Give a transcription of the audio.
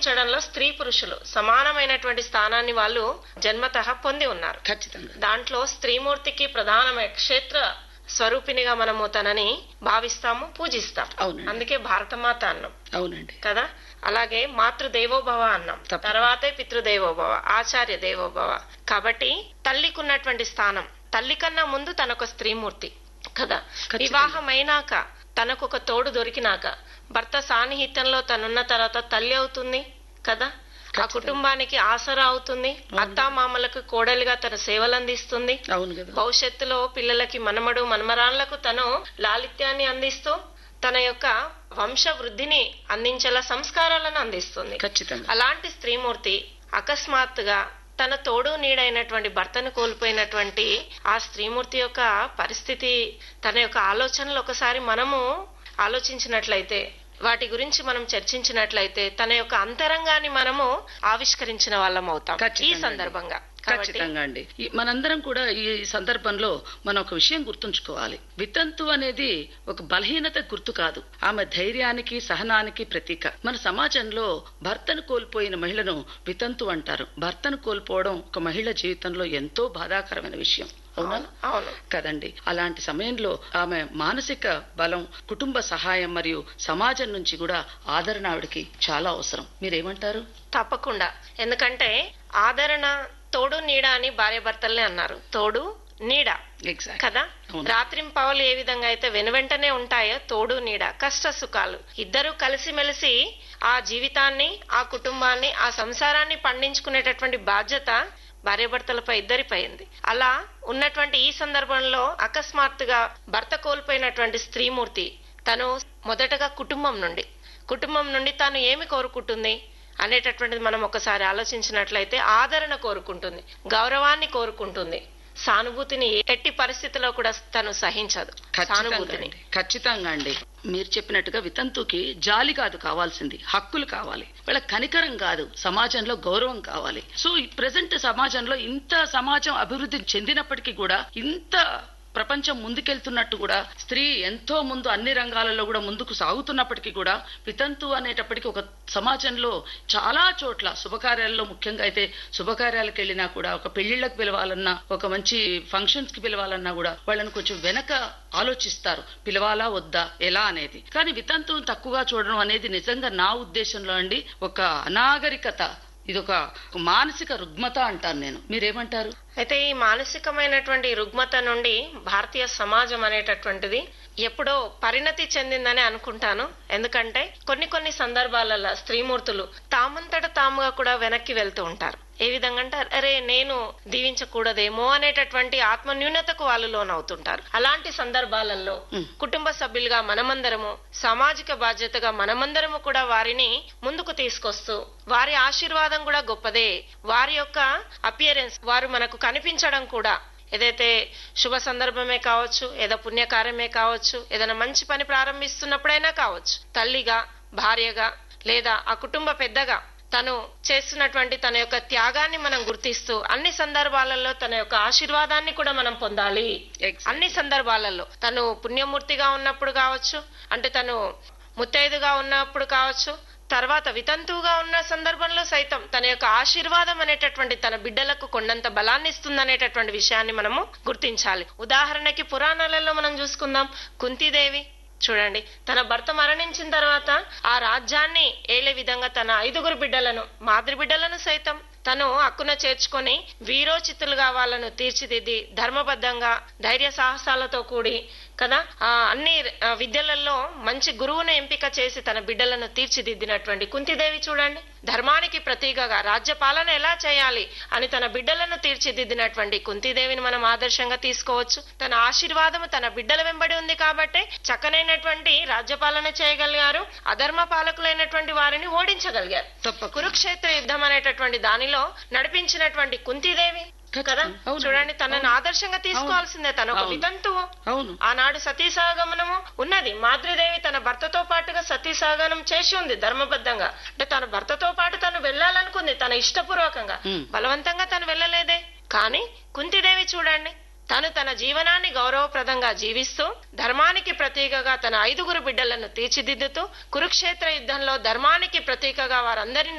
నిర్వహించడంలో స్త్రీ పురుషులు సమానమైనటువంటి స్థానాన్ని వాళ్ళు జన్మతః పొంది ఉన్నారు ఖచ్చితంగా దాంట్లో స్త్రీమూర్తికి ప్రధానమైన క్షేత్ర స్వరూపిణిగా మనము తనని భావిస్తాము పూజిస్తాం అవునండి. అందుకే భారతమాత అన్నాం అవునండి కదా అలాగే మాతృదేవోభవ అన్నాం తప్పకుండా. తర్వాతే పితృదేవోభవ ఆచార్య దేవోభవ కాబట్టి తల్లికి ఉన్నటువంటి స్థానం తల్లి కన్నా ముందు తనొక స్త్రీమూర్తి కదా ఖచ్చితంగా. వివాహమైనాక తనకు ఒక తోడు దొరికినాక భర్త సాన్నిహిత్యంలో తనున్న తర్వాత తల్లి అవుతుంది కదా ఆ ఖచ్చితంగా. కుటుంబానికి ఆసరా అవుతుంది అత్తామామలకు కోడలిగా తన సేవలు అందిస్తుంది అవును కదా భవిష్యత్తులో పిల్లలకి మనమడు మనమరాళ్లకు తను లాలిత్యాన్ని అందిస్తూ తన యొక్క వంశ వృద్ధిని అందించేలా సంస్కారాలను అందిస్తుంది ఖచ్చితంగా అలాంటి స్త్రీమూర్తి అకస్మాత్తుగా తన తోడు నీడైనటువంటి భర్తను కోల్పోయినటువంటి ఆ స్త్రీమూర్తి యొక్క పరిస్థితి తన యొక్క ఆలోచనలు ఒకసారి మనము ఆలోచించినట్లయితే వాటి గురించి మనం చర్చించినట్లయితే తన యొక్క అంతరంగాన్ని మనము ఆవిష్కరించిన వాళ్ళం అవుతాం ఈ ఖచ్చితంగా అండి. సందర్భంగా కాబట్టి ఖచ్చితంగా అండి ఈ మనందరం కూడా ఈ సందర్భంలో మనం ఒక విషయం గుర్తుంచుకోవాలి వితంతు అనేది ఒక బలహీనత గుర్తు కాదు ఆమె ధైర్యానికి సహనానికి ప్రతీక మన సమాజంలో భర్తను కోల్పోయిన మహిళను వితంతు అంటారు భర్తను కోల్పోవడం ఒక మహిళ జీవితంలో ఎంతో బాధాకరమైన విషయం అవునా అవును కదండి అలాంటి సమయంలో ఆమె మానసిక బలం కుటుంబ సహాయం మరియు సమాజం నుంచి కూడా ఆదరణ ఆవిడకి చాలా అవసరం మీరేమంటారు తప్పకుండా ఎందుకంటే ఆదరణ తోడు నీడ అని భార్యాభర్తలనే అన్నారు తోడు నీడ ఎగ్జాక్ట్ కదా అవును. రాత్రింపవలు ఏ విధంగా అయితే వెనువెంటనే ఉంటాయో తోడు నీడ కష్ట సుఖాలు ఇద్దరు కలిసిమెలిసి ఆ జీవితాన్ని ఆ కుటుంబాన్ని ఆ సంసారాన్ని పండించుకునేటటువంటి బాధ్యత భార్యాభర్తలపై ఇద్దరిపై ఉంది అలా ఉన్నటువంటి ఈ సందర్భంలో అకస్మాత్తుగా భర్త కోల్పోయినటువంటి స్త్రీమూర్తి తను మొదటగా కుటుంబం నుండి కుటుంబం నుండి తాను ఏమి కోరుకుంటుంది అనేటటువంటిది మనం ఒకసారి ఆలోచించినట్లయితే ఆదరణ కోరుకుంటుంది గౌరవాన్ని కోరుకుంటుంది సానుభూతిని ఎట్టి పరిస్థితిలో కూడా తను సహించదు ఖచ్చితంగా సానుభూతిని అండి ఖచ్చితంగా అండి మీరు చెప్పినట్టుగా వితంతుకి జాలి కాదు కావాల్సింది హక్కులు కావాలి వాళ్ళ కనికరం కాదు సమాజంలో గౌరవం కావాలి సో ఈ ప్రెసెంట్ సమాజంలో ఇంత సమాజం అభివృద్ధి చెందినప్పటికీ కూడా ఇంత ప్రపంచం ముందుకెళ్తున్నట్టు కూడా స్త్రీ ఎంతో ముందు అన్ని రంగాలలో కూడా ముందుకు సాగుతున్నప్పటికీ కూడా వితంతు అనేటప్పటికీ ఒక సమాజంలో చాలా చోట్ల శుభకార్యాల్లో ముఖ్యంగా అయితే శుభకార్యాలకు వెళ్ళినా కూడా ఒక పెళ్లిళ్ళకి పిలవాలన్నా ఒక మంచి ఫంక్షన్స్ కి పిలవాలన్నా కూడా వాళ్ళని కొంచెం వెనక ఆలోచిస్తారు పిలవాలా వద్దా ఎలా అనేది కానీ వితంతువుని తక్కువగా చూడడం అనేది నిజంగా నా ఉద్దేశంలో అండి ఒక అనాగరికత ఇది ఒక మానసిక రుగ్మత అంటాను నేను మీరేమంటారు అయితే ఈ మానసికమైనటువంటి రుగ్మత నుండి భారతీయ సమాజం అనేటటువంటిది ఎప్పుడో పరిణతి చెందిందని అనుకుంటాను ఎందుకంటే కొన్ని కొన్ని సందర్భాలలో స్త్రీమూర్తులు తామంతట తాముగా కూడా వెనక్కి వెళ్తూ ఉంటారు ఏ విధంగా అంటే అరే నేను దీవించకూడదేమో అనేటటువంటి ఆత్మ న్యూనతకు వాళ్ళు లోనవుతుంటారు అలాంటి సందర్భాలలో మ్. కుటుంబ సభ్యులుగా మనమందరము సామాజిక బాధ్యతగా మనమందరము కూడా వారిని ముందుకు తీసుకొస్తూ వారి ఆశీర్వాదం కూడా గొప్పదే వారి యొక్క అపియరెన్స్ వారు మనకు కనిపించడం కూడా ఏదైతే శుభ సందర్భమే కావచ్చు ఏదో పుణ్యకార్యమే కావచ్చు ఏదైనా మంచి పని ప్రారంభిస్తున్నప్పుడైనా కావచ్చు తల్లిగా భార్యగా లేదా ఆ కుటుంబ పెద్దగా తను చేస్తున్నటువంటి తన యొక్క త్యాగాన్ని మనం గుర్తిస్తూ అన్ని సందర్భాలలో తన యొక్క ఆశీర్వాదాన్ని కూడా మనం పొందాలి Exactly. అన్ని సందర్భాలలో తను పుణ్యమూర్తిగా ఉన్నప్పుడు కావచ్చు అంటే తను ముత్తైదుగా ఉన్నప్పుడు కావచ్చు తర్వాత వితంతువుగా ఉన్న సందర్భంలో సైతం తన యొక్క ఆశీర్వాదం అనేటటువంటి తన బిడ్డలకు కొండంత బలాన్ని ఇస్తుందనేటటువంటి విషయాన్ని మనము గుర్తించాలి ఉదాహరణకి పురాణాలలో మనం చూసుకుందాం కుంతిదేవి చూడండి తన భర్త మరణించిన తర్వాత ఆ రాజ్యాన్ని ఏలే విధంగా తన ఐదుగురు బిడ్డలను మాదిరి బిడ్డలను సైతం తను హక్కున చేర్చుకొని వీరోచితులుగా వాళ్ళను తీర్చిదిద్ది ధర్మబద్ధంగా ధైర్య సాహసాలతో కూడి కదా ఆ అన్ని ఆ, విద్యలలో మంచి గురువును ఎంపిక చేసి తన బిడ్డలను తీర్చిదిద్దినటువంటి కుంతిదేవి చూడండి ధర్మానికి ప్రతీకగా రాజ్య పాలన ఎలా చేయాలి అని తన బిడ్డలను తీర్చిదిద్దినటువంటి కుంతిదేవిని మనం ఆదర్శంగా తీసుకోవచ్చు తన ఆశీర్వాదము తన బిడ్డల వెంబడి ఉంది కాబట్టి చక్కనైనటువంటి రాజ్యపాలన చేయగలిగారు అధర్మ పాలకులైనటువంటి వారిని ఓడించగలిగారు తప్పకుండా కురుక్షేత్ర యుద్ధం అనేటటువంటి దానిలో నడిపించినటువంటి కుంతిదేవి కదా అవును. చూడండి తనను ఆదర్శంగా తీసుకోవాల్సిందే తన ఒక అవును. వితంతువు అవును ఆనాడు సతీ సహగమనము ఉన్నది మాద్రిదేవి తన భర్తతో పాటుగా సతీ సహగమనం చేసి ఉంది ధర్మబద్ధంగా అంటే తన భర్తతో పాటు తను వెళ్ళాలనుకుంది తన ఇష్టపూర్వకంగా Hmm. బలవంతంగా తను వెళ్ళలేదే కానీ కుంతిదేవి చూడండి తను తన జీవనాన్ని గౌరవప్రదంగా జీవిస్తూ ధర్మానికి ప్రతీకగా తన ఐదుగురు బిడ్డలను తీర్చిదిద్దుతూ కురుక్షేత్ర యుద్ధంలో ధర్మానికి ప్రతీకగా వారందరిని